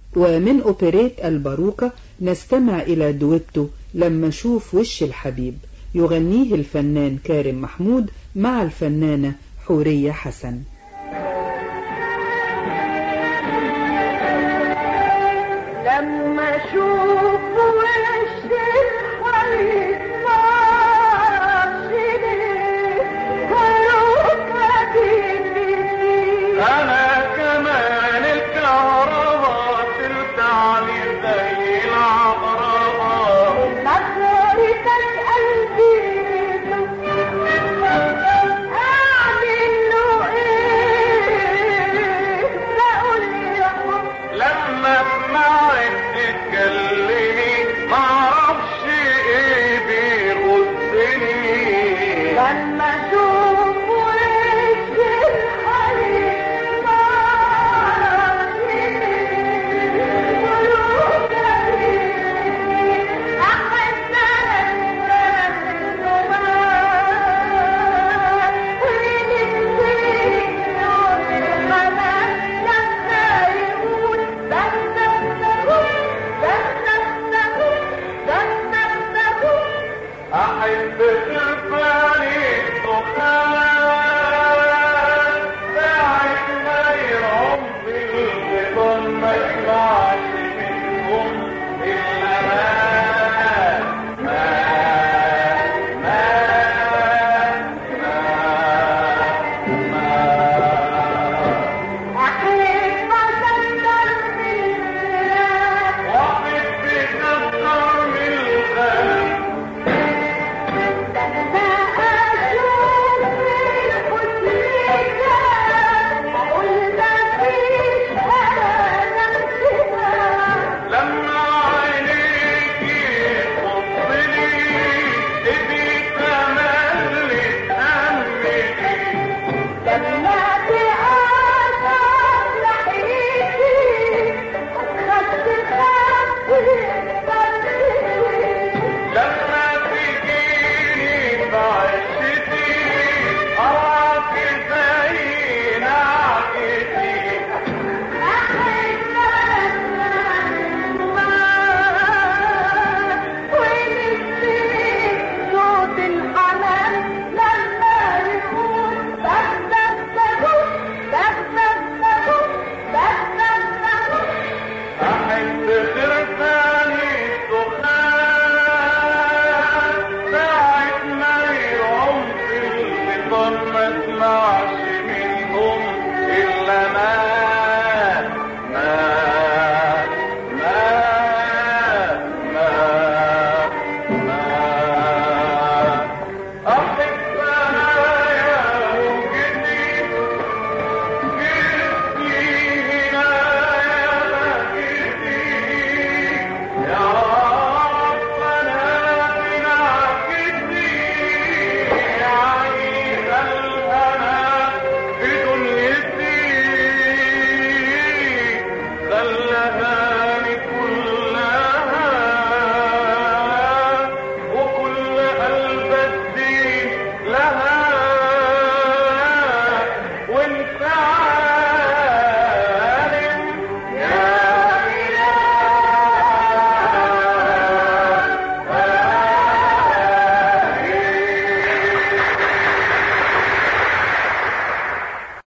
ومن أوبريت الباروكة نستمع إلى دويتو لما شوف وش الحبيب يغنيه الفنان كارم محمود مع الفنانة حورية حسن لما اشوف وش الحبيب معرفش هروح أجيب انا كمان الكهرباء تلتعني زي العقرباء نظرتك قلبي أعمل له إيه بقول يا حب لما سمعت تتكلم